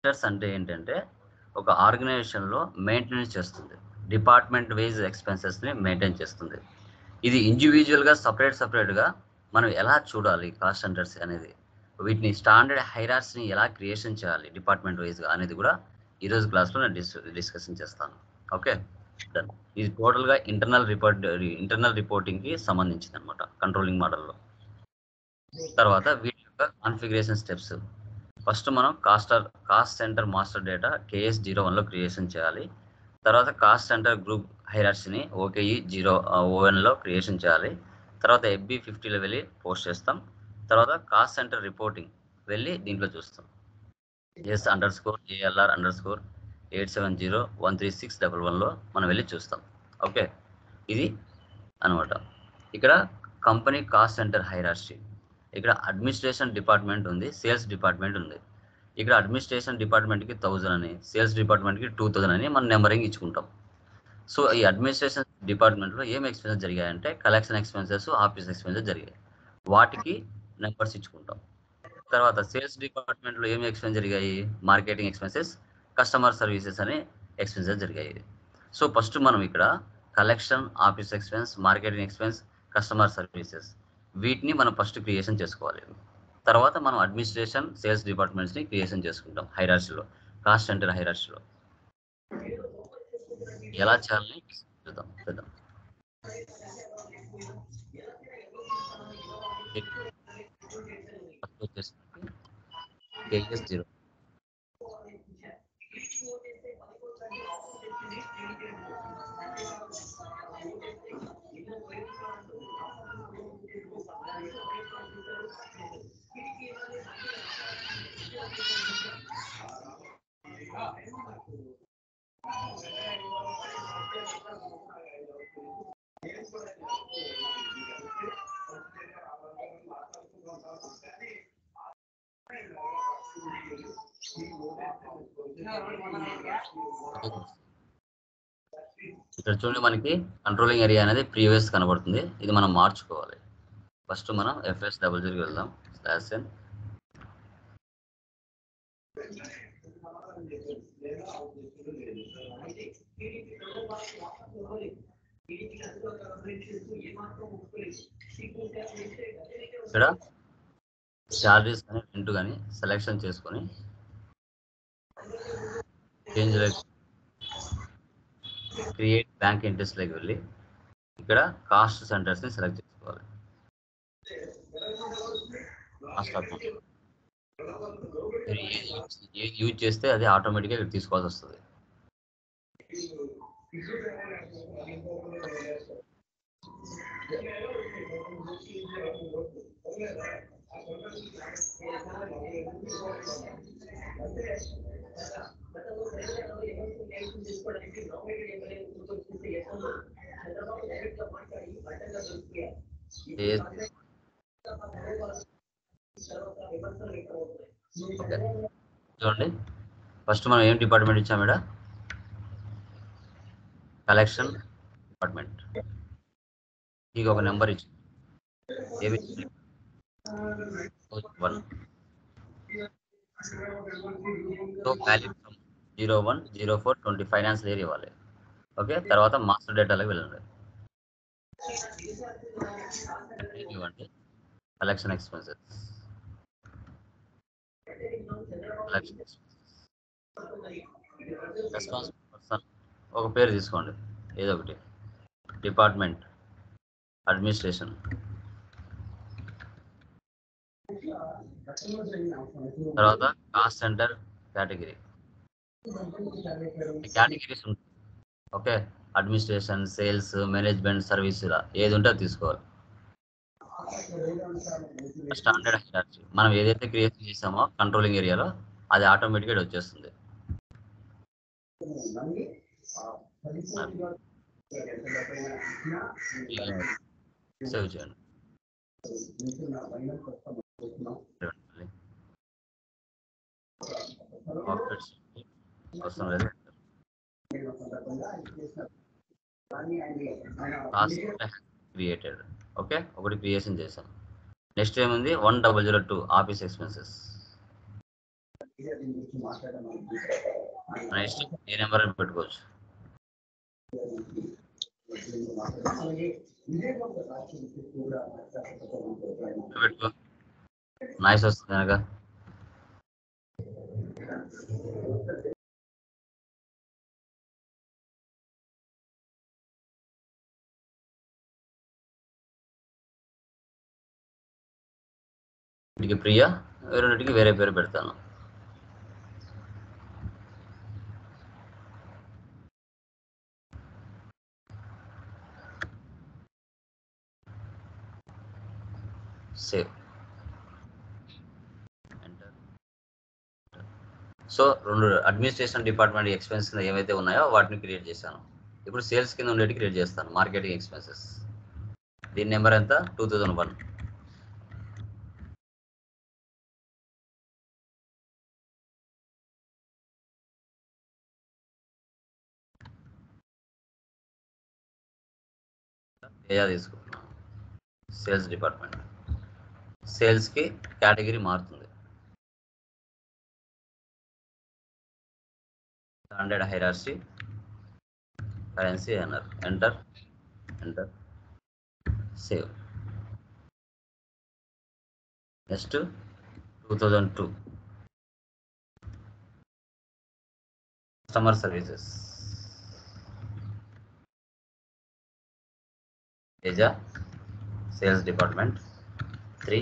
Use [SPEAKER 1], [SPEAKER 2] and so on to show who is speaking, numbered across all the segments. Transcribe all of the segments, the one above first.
[SPEAKER 1] sectors అంటే ఏంటంటే ఒక ఆర్గనైజేషన్లో మెయింటెనెన్స్ చేస్తుంది డిపార్ట్మెంట్ వైజ్ ఎక్స్పెన్సెస్ని మెయింటైన్ చేస్తుంది ఇది ఇండివిజువల్గా సపరేట్ సపరేట్గా మనం ఎలా చూడాలి కాస్ట్ సెంటర్స్ అనేది వీటిని స్టాండర్డ్ హైరార్స్ని ఎలా క్రియేషన్ చేయాలి డిపార్ట్మెంట్ వైజ్గా అనేది కూడా ఈరోజు క్లాస్లో నేను డిస్ డిస్కషన్ చేస్తాను ఓకే డన్ ఇది టోటల్గా ఇంటర్నల్ రిపోర్ట్ ఇంటర్నల్ రిపోర్టింగ్కి సంబంధించింది అనమాట కంట్రోలింగ్ మోడల్లో తర్వాత వీటి యొక్క కాన్ఫిగరేషన్ స్టెప్స్ ఫస్ట్ మనం caster cost center master data KS zero వన్లో క్రియేషన్ చేయాలి తర్వాత కాస్ట్ సెంటర్ గ్రూప్ హైరార్సీని ఓకేఈ జీరో ఓవెన్లో క్రియేషన్ చేయాలి తర్వాత ఎఫ్బి ఫిఫ్టీలో వెళ్ళి పోస్ట్ చేస్తాం తర్వాత కాస్ట్ సెంటర్ రిపోర్టింగ్ వెళ్ళి దీంట్లో చూస్తాం S underscore ALR underscore eight seven zero one three six double వన్లో మనం వెళ్ళి చూస్తాం ఓకే ఇది అనమాట ఇక్కడ కంపెనీ కాస్ట్ సెంటర్ హైరార్సీ ఇక్కడ అడ్మినిస్ట్రేషన్ డిపార్ట్మెంట్ ఉంది సేల్స్ డిపార్ట్మెంట్ ఉంది ఇక్కడ అడ్మినిస్ట్రేషన్ డిపార్ట్మెంట్కి థౌజండ్ అని సేల్స్ డిపార్ట్మెంట్కి టూ థౌజండ్ అని మనం నెంబరింగ్ ఇచ్చుకుంటాం సో ఈ అడ్మినిస్ట్రేషన్ డిపార్ట్మెంట్లో ఏం ఎక్స్పెన్సెస్ జరిగాయంటే కలెక్షన్ ఎక్స్పెన్సెస్ ఆఫీస్ ఎక్స్పెన్సెస్ జరిగాయి వాటికి నెంబర్స్ ఇచ్చుకుంటాం తర్వాత సేల్స్ డిపార్ట్మెంట్లో ఏం ఎక్స్పెన్స్ జరిగాయి మార్కెటింగ్ ఎక్స్పెన్సెస్ కస్టమర్ సర్వీసెస్ అనే ఎక్స్పెన్సెస్ జరిగాయి సో ఫస్ట్ మనం ఇక్కడ collection office expense marketing expense customer services వీటిని మనం ఫస్ట్ క్రియేషన్ చేసుకోవాలి తర్వాత మనం అడ్మినిస్ట్రేషన్ సేల్స్ డిపార్ట్మెంట్స్ని క్రియేషన్ చేసుకుంటాం హైరార్సీలో కాస్ట్ సెంటర్ హైరార్సీలో ఎలా చేయాలని చూద్దాం చూద్దాం ఫస్ట్ వచ్చేసి కేఎస్ జీరో ఇక్కడ చూడండి మనకి కంట్రోలింగ్ ఏరియా అనేది ప్రీవియస్ కనబడుతుంది ఇది మనం మార్చుకోవాలి ఫస్ట్ మనం ఎఫ్ఎస్ డబుల్ జీరోకి వెళ్దాం స్లాష్ ఎన్ ఇక్కడ చార్జెస్ కానీ రెంట్ కానీ సెలెక్షన్ చేసుకొని చేంజ్ క్రియేట్ బ్యాంక్ ఇంట్రెస్ట్లోకి వెళ్ళి ఇక్కడ కాస్ట్ సెంటర్స్ని సెలెక్ట్ చేసుకోవాలి కాస్ట్ అకౌంట్ మీరు ఏది యూజ్- ఏది యూజ్ చేస్తే అది ఆటోమేటిక్గా ఇక్కడ తీసుకోవాల్సి వస్తుంది ఏ- ఓకే చూడండి ఫస్ట్ మనం ఏం డిపార్ట్మెంట్ ఇచ్చాం ఇక్కడ కలెక్షన్ డిపార్ట్మెంట్ మీకు ఒక నెంబర్ ఇచ్చి ఏమి one so value from zero one zero four twenty finance year ఇవ్వాలి ఓకే తర్వాత మాస్టర్ డేటాలోకి వెళ్ళండి ఇవ్వండి collection expenses collection responsible person ఒక పేరు తీసుకోండి ఏదో ఒకటి డిపార్ట్మెంట్ అడ్మినిస్ట్రేషన్ తర్వాత కాస్ట్ సెంటర్ కేటగిరీ కేటగిరీస్ ఉంటాయి okay administration sales management service ఇలా ఏది ఉంటే అది తీసుకోవాలి స్టాండర్డ్ హైరార్కీ మనం ఏదైతే క్రియేట్ చేసామో కంట్రోలింగ్ ఏరియాలో అది ఆటోమేటిక్గా వచ్చేస్తుంది సేవ్ చేయండి ఆఫ్సెట్స్ అవసరం లేదు క్రియేటెడ్ ఓకే ఒకటి క్రియేషన్ చేసాం నెక్స్ట్ ఏముంది one double zero two office expenses మన ఇష్టం ఏ నెంబర్ అని పెట్టుకోవచ్చు పెట్టుకో నాయిస్ వస్తుంది కనుక వీటికి ప్రియ రెండింటికి వేరే పేరు పెడతాను సేవ్ సో రెండు అడ్మినిస్ట్రేషన్ డిపార్ట్మెంట్ ఎక్స్పెన్స్ కింద ఏవైతే ఉన్నాయో వాటిని క్రియేట్ చేశాను ఇప్పుడు సేల్స్ కింద ఉండేటి క్రియేట్ చేస్తాను మార్కెటింగ్ ఎక్స్పెన్సెస్ దీని నెంబర్ ఎంత టూ థౌజండ్ వన్ ఏయా తీసుకుంటున్నాను సేల్స్ డిపార్ట్మెంట్ సేల్స్కి కేటగిరీ మారుతుంది స్టాండర్డ్ హైరార్సీ కరెన్సీ అన్నారు enter enter save next two thousand two customer services Teja sales department three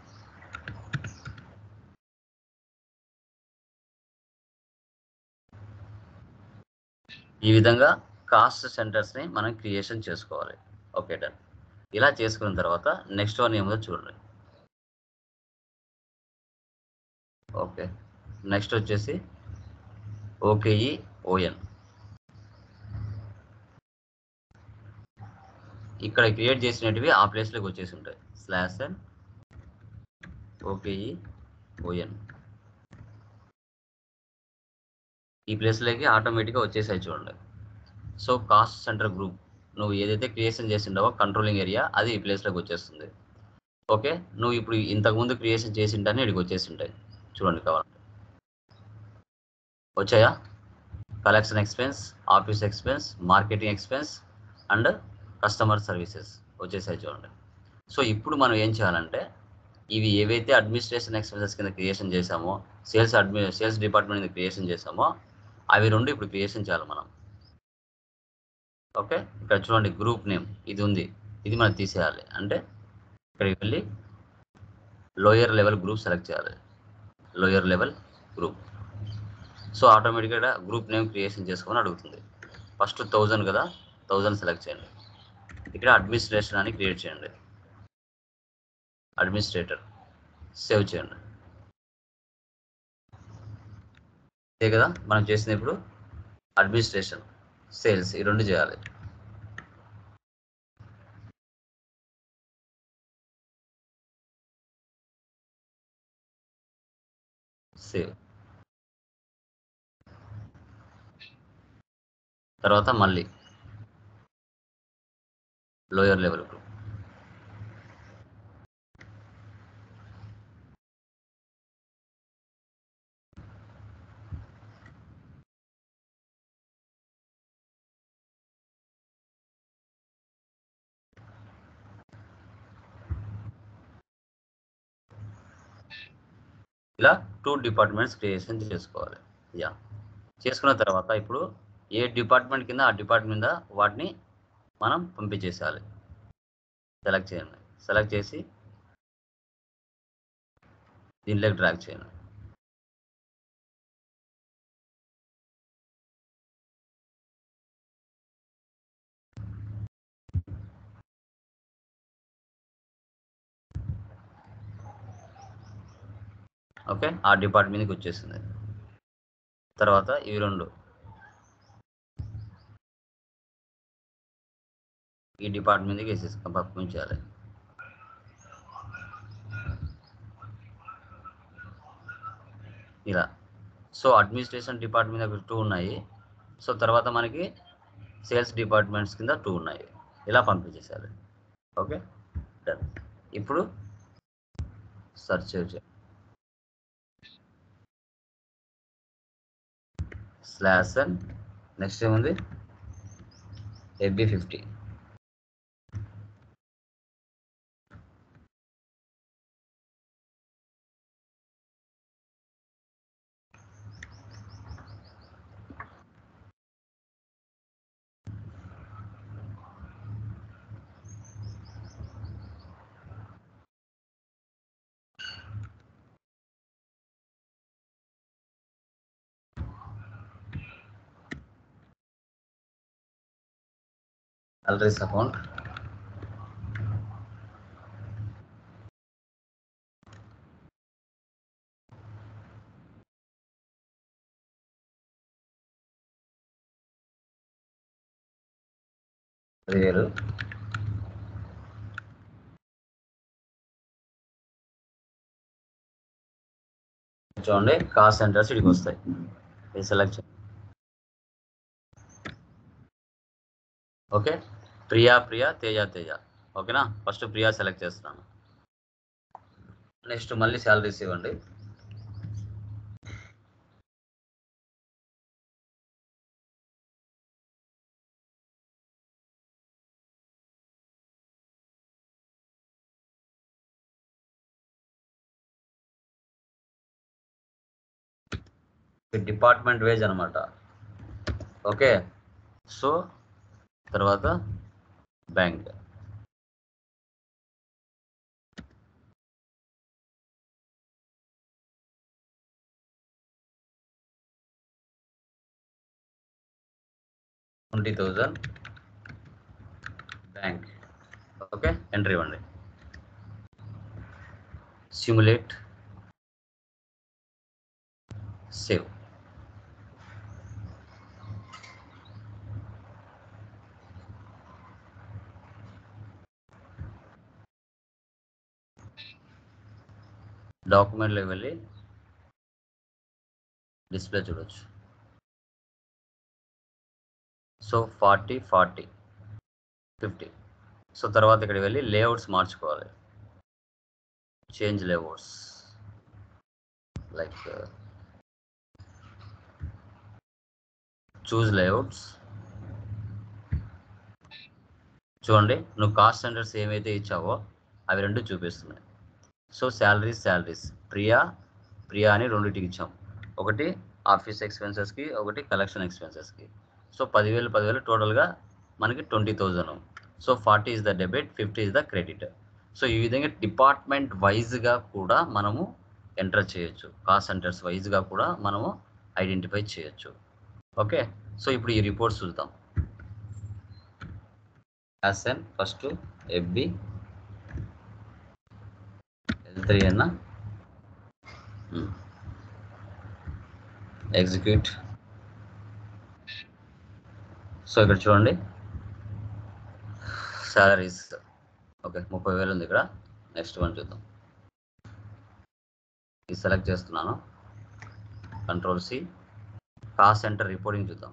[SPEAKER 1] ఈ విధంగా కాస్ట్ సెంటర్స్ని మనం క్రియేషన్ చేసుకోవాలి ఓకే డన్ ఇలా చేసుకున్న తర్వాత నెక్స్ట్ వన్ ఏమో చూడండి ఓకే నెక్స్ట్ వచ్చేసి ఓకేఈ ఓఎన్ ఇక్కడ క్రియేట్ చేసినటివి ఆ ప్లేస్లోకి వచ్చేసి ఉంటాయి స్లాష్ ఎన్ ఓకేఈ ఓఎన్ ఈ ప్లేస్లోకి ఆటోమేటిక్గా వచ్చేసాయి చూడండి సో కాస్ట్ సెంటర్ గ్రూప్ నువ్వు ఏదైతే క్రియేషన్ చేసిండావో కంట్రోలింగ్ ఏరియా అది ఈ ప్లేస్లోకి వచ్చేస్తుంది ఓకే నువ్వు ఇప్పుడు ఇంతకుముందు క్రియేషన్ చేసింటానే ఇక్కడికి వచ్చేసింటాయి చూడండి కావాలంటే వచ్చాయా collection expense office expense marketing expense and customer services వచ్చేసాయి చూడండి సో ఇప్పుడు మనం ఏం చేయాలంటే ఇవి ఏవైతే అడ్మినిస్ట్రేషన్ ఎక్స్పెన్సెస్ కింద క్రియేషన్ చేసామో సేల్స్ అడ్మి సేల్స్ డిపార్ట్మెంట్ కింద క్రియేషన్ చేసామో అవి రెండు ఇప్పుడు క్రియేషన్ చేయాలి మనం ఓకే ఇక్కడ చూడండి గ్రూప్ నేమ్ ఇది ఉంది ఇది మనం తీసేయాలి అంటే ఇక్కడికి వెళ్ళి లోయర్ లెవెల్ గ్రూప్ సెలెక్ట్ చేయాలి లోయర్ లెవెల్ గ్రూప్ సో ఆటోమేటిక్గా గ్రూప్ నేమ్ క్రియేషన్ చేసుకొని అడుగుతుంది ఫస్ట్ థౌజండ్ కదా థౌజండ్ సెలెక్ట్ చేయండి ఇక్కడ అడ్మినిస్ట్రేషన్ అని క్రియేట్ చేయండి అడ్మినిస్ట్రేటర్ సేవ్ చేయండి ఇదే కదా మనం చేసింది ఇప్పుడు అడ్మినిస్ట్రేషన్ సేల్స్ ఈ రెండు చేయాలి సేవ్ తర్వాత మళ్ళీ లోయర్ లెవెల్ గ్రూప్ ఇలా టూ డిపార్ట్మెంట్స్ క్రియేషన్ చేసుకోవాలి యా చేసుకున్న తర్వాత ఇప్పుడు ఏ డిపార్ట్మెంట్ కింద ఆ డిపార్ట్మెంట్ మీద వాటిని మనం పంపించేసేయాలి సెలెక్ట్ చేయండి సెలెక్ట్ చేసి దీంట్లోకి డ్రాగ్ చేయండి ఓకే ఆ డిపార్ట్మెంట్కి వచ్చేసింది తర్వాత ఇవి రెండు ఈ డిపార్ట్మెంట్కి వేసేసి పంపించాలి ఇలా సో అడ్మినిస్ట్రేషన్ డిపార్ట్మెంట్ దగ్గర టూ ఉన్నాయి సో తర్వాత మనకి సేల్స్ డిపార్ట్మెంట్స్ కింద టూ ఉన్నాయి ఇలా పంపించేసారు ఓకే డన్ ఇప్పుడు సర్చ్ చేయాలి స్లాష్ ఎన్ నెక్స్ట్ ఏముంది ఎఫ్బి ఫిఫ్టీ salaries account పదివేలు చూడండి కాస్ట్ సెంటర్స్ ఇడికి వస్తాయి ఇది సెలెక్ట్ చేయండి ఓకే ప్రియా ప్రియా తేజ తేజ ఓకేనా ఫస్ట్ ప్రియా సెలెక్ట్ చేస్తున్నాను నెక్స్ట్ మళ్ళీ శాలరీస్ ఇవ్వండి డిపార్ట్మెంట్ వేజ్ అనమాట ఓకే సో తర్వాత bank twenty thousand bank okay entry ఇవ్వండి సిమ్యులేట్ సేవ్ డాక్యుమెంట్లోకి వెళ్ళి డిస్ప్లే చూడొచ్చు so forty forty fifty so తర్వాత ఇక్కడికి వెళ్ళి లేఅవుట్స్ మార్చుకోవాలి change layouts like choose layouts చూడండి నువ్వు కాస్ట్ సెంటర్స్ ఏమైతే ఇచ్చావో అవి రెండు చూపిస్తున్నాయి so salaries salaries Priya Priya అని రెండింటికి ఇచ్చాం ఒకటి ఆఫీస్ ఎక్స్పెన్సెస్కి ఒకటి కలెక్షన్ ఎక్స్పెన్సెస్కి సో పదివేలు పదివేలు టోటల్గా మనకి twenty thousand so forty is the debit fifty is the credit so ఈ విధంగా డిపార్ట్మెంట్ వైజ్గా కూడా మనము ఎంటర్ చేయొచ్చు కాస్ట్ సెంటర్స్ వైజ్గా కూడా మనము ఐడెంటిఫై చేయొచ్చు ఓకే సో ఇప్పుడు ఈ రిపోర్ట్స్ చూద్దాం S N first F B L three అన్న ఎగ్జిక్యూట్ సో ఇక్కడ చూడండి శాలరీస్ ఓకే ముప్పై వేలు ఉంది ఇక్కడ నెక్స్ట్ వన్ చూద్దాం ఇది సెలెక్ట్ చేస్తున్నాను control C cost center reporting చూద్దాం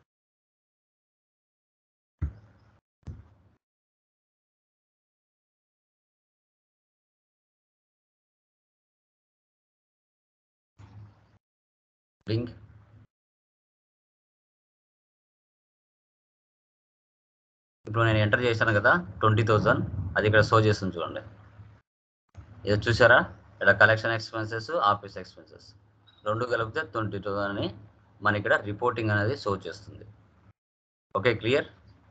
[SPEAKER 1] లింక్ ఇప్పుడు నేను ఎంటర్ చేశాను కదా ట్వంటీ థౌజండ్ అది ఇక్కడ షో చేస్తుంది చూడండి ఇది చూసారా ఇక్కడ కలెక్షన్ ఎక్స్పెన్సెస్ ఆఫీస్ ఎక్స్పెన్సెస్ రెండు కలిపితే ట్వంటీ థౌసండ్ అని మన ఇక్కడ రిపోర్టింగ్ అనేది షో చేస్తుంది ఓకే క్లియర్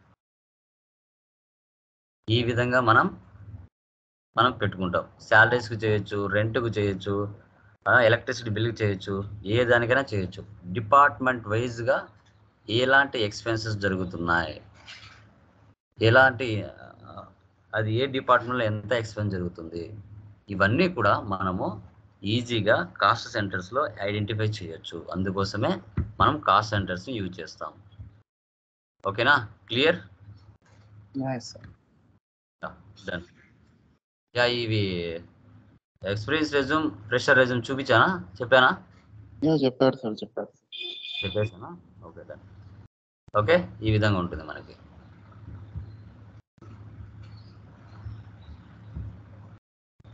[SPEAKER 1] ఈ విధంగా మనం మనం పెట్టుకుంటాం శాలరీస్కి చేయొచ్చు రెంట్కు చేయొచ్చు ఎలక్ట్రిసిటీ బిల్కి చేయొచ్చు ఏ దానికైనా చేయొచ్చు డిపార్ట్మెంట్ వైజ్గా ఎలాంటి ఎక్స్పెన్సెస్ జరుగుతున్నాయి ఎలాంటి ఆ, అది ఏ డిపార్ట్మెంట్లో ఎంత ఎక్స్పెన్స్ జరుగుతుంది ఇవన్నీ కూడా మనము ఈజీగా కాస్ట్ సెంటర్స్లో ఐడెంటిఫై చేయొచ్చు అందుకోసమే మనం కాస్ట్ సెంటర్స్ని యూజ్ చేస్తాం ఓకేనా clear
[SPEAKER 2] nice sir
[SPEAKER 1] done ya ఇవి ఎక్స్పీరియన్స్ రెజ్యూమ్ ప్రెషర్ రెజ్యూమ్ చూపించానా చెప్పానా
[SPEAKER 2] చెప్పారు సార్ చెప్పారు
[SPEAKER 1] చెప్పేసానా ఓకే డన్ ఓకే ఈ విధంగా ఉంటుంది మనకి